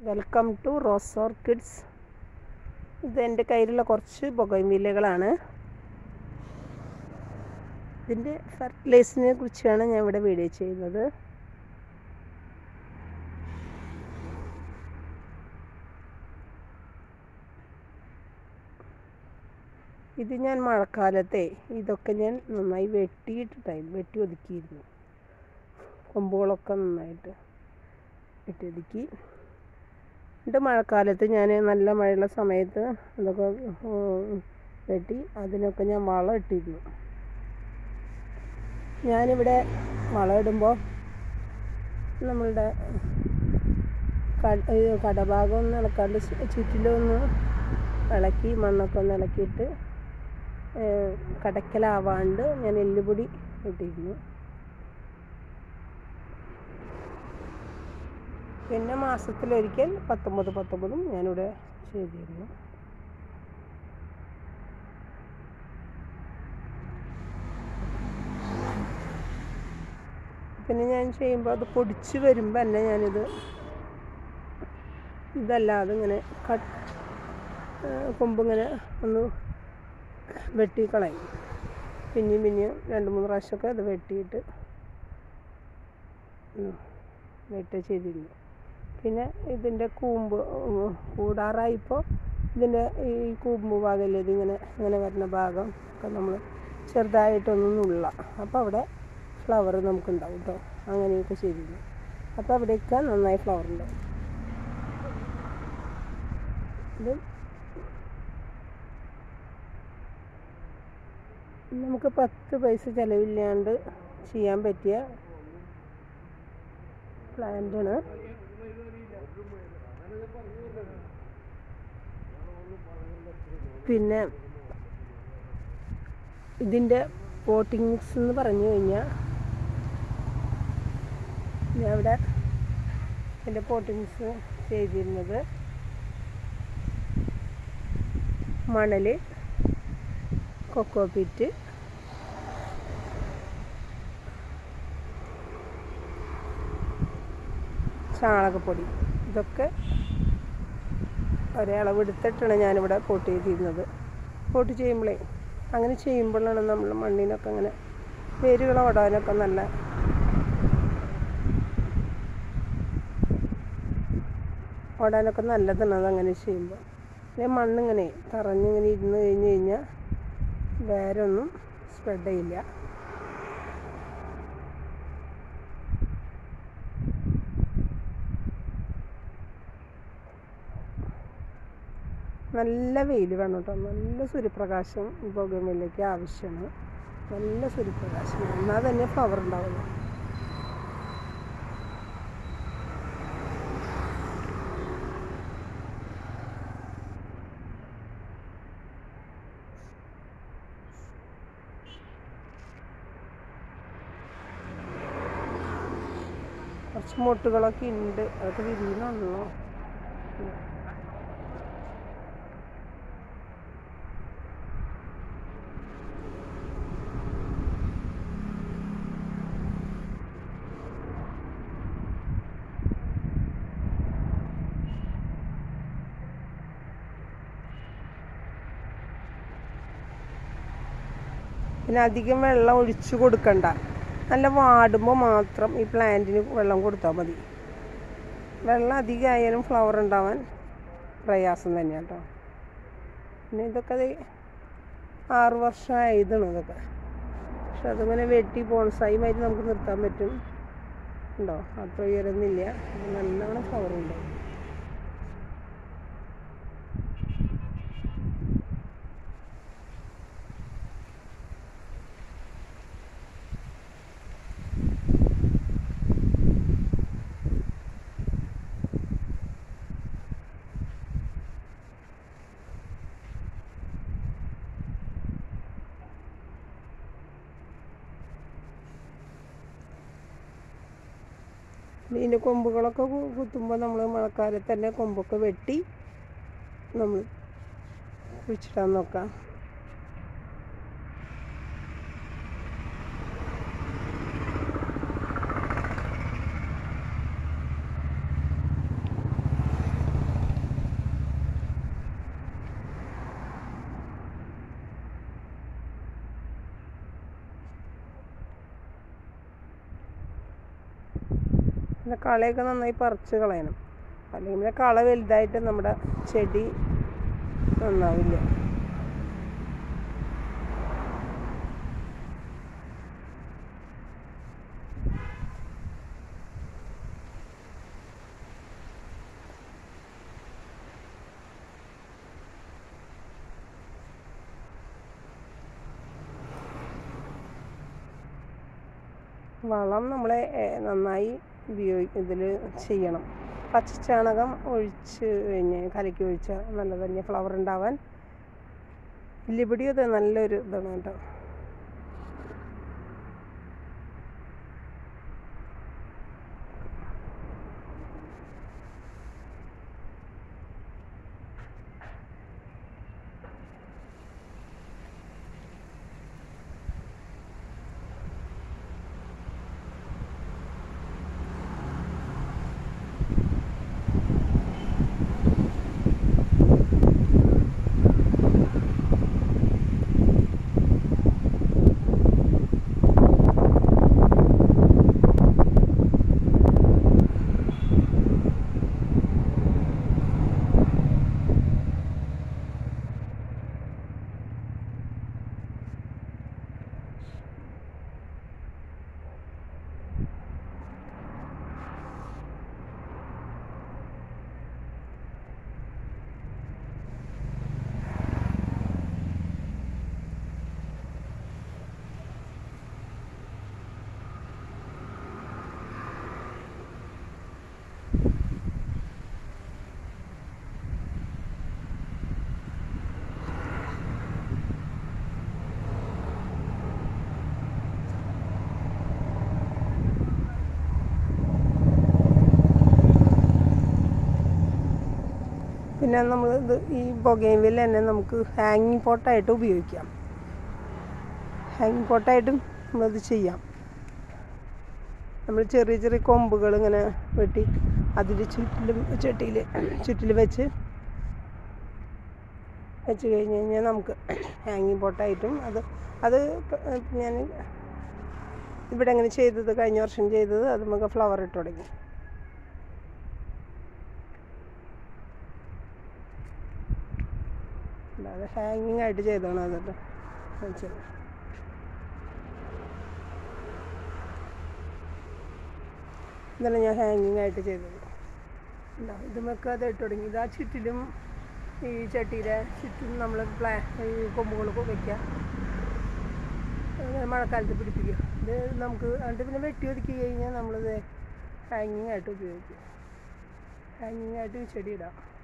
welcome to rose orchids ഇത് എൻ്റെ കയ്യിലുള്ള കുറച്ച് ബൊഗൈൻവില്ലകളാണ് ഇതിൻ്റെ ഫെർട്ടിലൈസിനെ കുറിച്ചാണ് ഞാൻ ഇവിടെ വീഡിയോ ചെയ്യുന്നത് ഇത് ഞാൻ മഴക്കാലത്തെ ഇതൊക്കെ ഞാൻ നന്നായി വെട്ടിയിട്ടിട്ടായിരുന്നു വെട്ടി ഒതുക്കിയിരുന്നു കൊമ്പുകളൊക്കെ നന്നായിട്ട് വെട്ടി ഒതുക്കി എന്നിട്ട് മഴക്കാലത്ത് ഞാൻ നല്ല മഴയുള്ള സമയത്ത് അതൊക്കെ വെട്ടി അതിനൊക്കെ ഞാൻ വളം ഇട്ടിരുന്നു ഞാനിവിടെ വളം ഇടുമ്പോൾ നമ്മളുടെ കടഭാഗം ഒന്ന് ഇളക്കാണ്ട് ചുറ്റിലൊന്ന് ഇളക്കി മണ്ണൊക്കെ ഒന്ന് ഇളക്കിയിട്ട് കടക്കലാവാണ്ട് ഞാൻ എല്ലുപൊടി ഇട്ടിരുന്നു പിന്നെ മാസത്തിലൊരിക്കൽ പത്തൊമ്പത് പത്തൊമ്പതും ഞാനിവിടെ ചെയ്തിരുന്നു പിന്നെ ഞാൻ ചെയ്യുമ്പോൾ അത് പൊടിച്ച് വരുമ്പോൾ തന്നെ ഞാനിത് ഇതല്ലാതെ ഇങ്ങനെ കട്ട് കൊമ്പിങ്ങനെ ഒന്ന് വെട്ടിക്കളയും പിന്നെയും പിന്നെയും രണ്ട് മൂന്ന് പ്രാവശ്യമൊക്കെ അത് വെട്ടിയിട്ട് വെട്ട് ചെയ്തിരുന്നു പിന്നെ ഇതിൻ്റെ കൂമ്പ് കൂടാറായിപ്പോൾ ഇതിൻ്റെ ഈ കൂമ്പ് ഭാഗമില്ല ഇതിങ്ങനെ ഇങ്ങനെ വരുന്ന ഭാഗം ഒക്കെ നമ്മൾ ചെറുതായിട്ടൊന്ന് നുള്ള അപ്പോൾ അവിടെ ഫ്ലവർ നമുക്കുണ്ടാവും കേട്ടോ അങ്ങനെയൊക്കെ ചെയ്തിരുന്നു അപ്പോൾ അവിടെയൊക്കെ നന്നായി ഫ്ലവർ ഉണ്ടാവും ഇത് നമുക്ക് പത്ത് പൈസ ചിലവില്ലാണ്ട് ചെയ്യാൻ പറ്റിയ പ്ലാന്റാണ് പിന്നെ ഇതിൻ്റെ പോട്ടിങ്സ് എന്ന് പറഞ്ഞു കഴിഞ്ഞാൽ ഞാൻ ഇവിടെ എൻ്റെ പോട്ടിങ്സ് ചെയ്തിരുന്നത് മണൽ കൊക്കോപിറ്റ് ചാണകപ്പൊടി ഇതൊക്കെ ഒരേ അളവെടുത്തിട്ടാണ് ഞാനിവിടെ പോട്ട് ചെയ്തിരുന്നത് പോട്ട് ചെയ്യുമ്പോഴേ അങ്ങനെ ചെയ്യുമ്പോഴാണ് നമ്മൾ മണ്ണിനൊക്കെ അങ്ങനെ വേരുകൾ ഓടാനൊക്കെ നല്ല ഓടാനൊക്കെ നല്ലതാണ് അതങ്ങനെ ചെയ്യുമ്പോൾ പിന്നെ മണ്ണിങ്ങനെ തറഞ്ഞിങ്ങനെ ഇരുന്ന് കഴിഞ്ഞ് കഴിഞ്ഞാൽ വേരൊന്നും സ്പ്രെഡ് ചെയ്യില്ല നല്ല വെയിൽ വേണം കേട്ടോ നല്ല സൂര്യപ്രകാശം പുകമില്ലേക്ക് ആവശ്യമാണ് നല്ല സൂര്യപ്രകാശം എന്നാൽ തന്നെ ഫ്ലവർ ഉണ്ടാവുള്ളൂ കുറച്ച് മുട്ടുകളൊക്കെ ഉണ്ട് അതൊക്കെ വിരിയുന്നുള്ളൂ പിന്നെ അധികം വെള്ളം ഒഴിച്ചു കൊടുക്കണ്ട നല്ല വാടുമ്പോൾ മാത്രം ഈ പ്ലാന്റിന് വെള്ളം കൊടുത്താൽ മതി വെള്ളം അധികമായാലും ഫ്ലവർ ഉണ്ടാവാൻ പ്രയാസം തന്നെയാണ് കേട്ടോ പിന്നെ ഇതൊക്കെ അത് ആറു വർഷമായതാണ് ഇതൊക്കെ പക്ഷെ അതിങ്ങനെ വെട്ടി ബോൺസായി മാറ്റി നമുക്ക് നിർത്താൻ പറ്റും ഉണ്ടോ അത്ര ഉയരുന്നില്ല നല്ലോണം ഫ്ലവർ ഉണ്ടാവും ഇതിൻ്റെ കൊമ്പുകളൊക്കെ കുത്തുമ്പോൾ നമ്മൾ മഴക്കാലത്ത് തന്നെ കൊമ്പൊക്കെ വെട്ടി നമ്മൾ കുഴിച്ചിടാൻ നോക്കാം പിന്നെ കളയൊക്കെ നന്നായി പറിച്ച് കളയണം അല്ലെങ്കിൽ പിന്നെ കള വലുതായിട്ട് നമ്മുടെ ചെടി നന്നാവില്ല വളം നമ്മൾ നന്നായി ഉപയോഗി ഇതിൽ ചെയ്യണം പച്ചച്ചാണകം ഒഴിച്ച് കഴിഞ്ഞ് കലക്കി ഒഴിച്ചാൽ നല്ല തന്നെ ഫ്ലവർ ഉണ്ടാവാൻ ഇല്ലിപിടിയും അത് നല്ലൊരു ഇതാണ് കേട്ടോ പിന്നെ നമ്മൾ ഇത് ഈ ബൊഗൈൻവില്ല തന്നെ നമുക്ക് ഹാങ്ങിങ് പോട്ടായിട്ട് ഉപയോഗിക്കാം ഹാങ്ങിങ് പോട്ടായിട്ടും നമ്മളിത് ചെയ്യാം നമ്മൾ ചെറിയ ചെറിയ കൊമ്പുകൾ ഇങ്ങനെ വെട്ടി അതിൽ ചുറ്റിലും ചട്ടിയിൽ ചുറ്റിൽ വെച്ച് വെച്ച് കഴിഞ്ഞ് കഴിഞ്ഞാൽ നമുക്ക് ഹാങ്ങിങ് പോട്ടായിട്ടും അത് അത് ഞാൻ ഇവിടെ അങ്ങനെ ചെയ്തത് കഴിഞ്ഞ വർഷം ചെയ്തത് അത് നമുക്ക് ഫ്ലവർ ഇട്ട് തുടങ്ങി അല്ലാതെ ഹാങ്ങിങ് ആയിട്ട് ചെയ്തതാണ് അതല്ലോ വെച്ചത് ഇതാണ് ഞാൻ ഹാങ്ങിങ് ആയിട്ട് ചെയ്തത് എന്താ ഇതുമൊക്കെ അത് ഇട്ട് തുടങ്ങി ഇത് ആ ചുറ്റിലും ഈ ചട്ടിയിലെ ചുറ്റും നമ്മൾ പ്ലാ ഈ കൊമ്പുകളൊക്കെ വയ്ക്കുക അങ്ങനെ മഴക്കാലത്ത് പിടിപ്പിക്കുക ഇത് നമുക്ക് എന്നിട്ട് പിന്നെ വെട്ടി ഒതുക്കി കഴിഞ്ഞാൽ നമ്മളിത് ഹാങ്ങിങ് ആയിട്ട് ഉപയോഗിക്കും ഹാങ്ങിങ് ആയിട്ട് ഈ ചെടി ഇടാം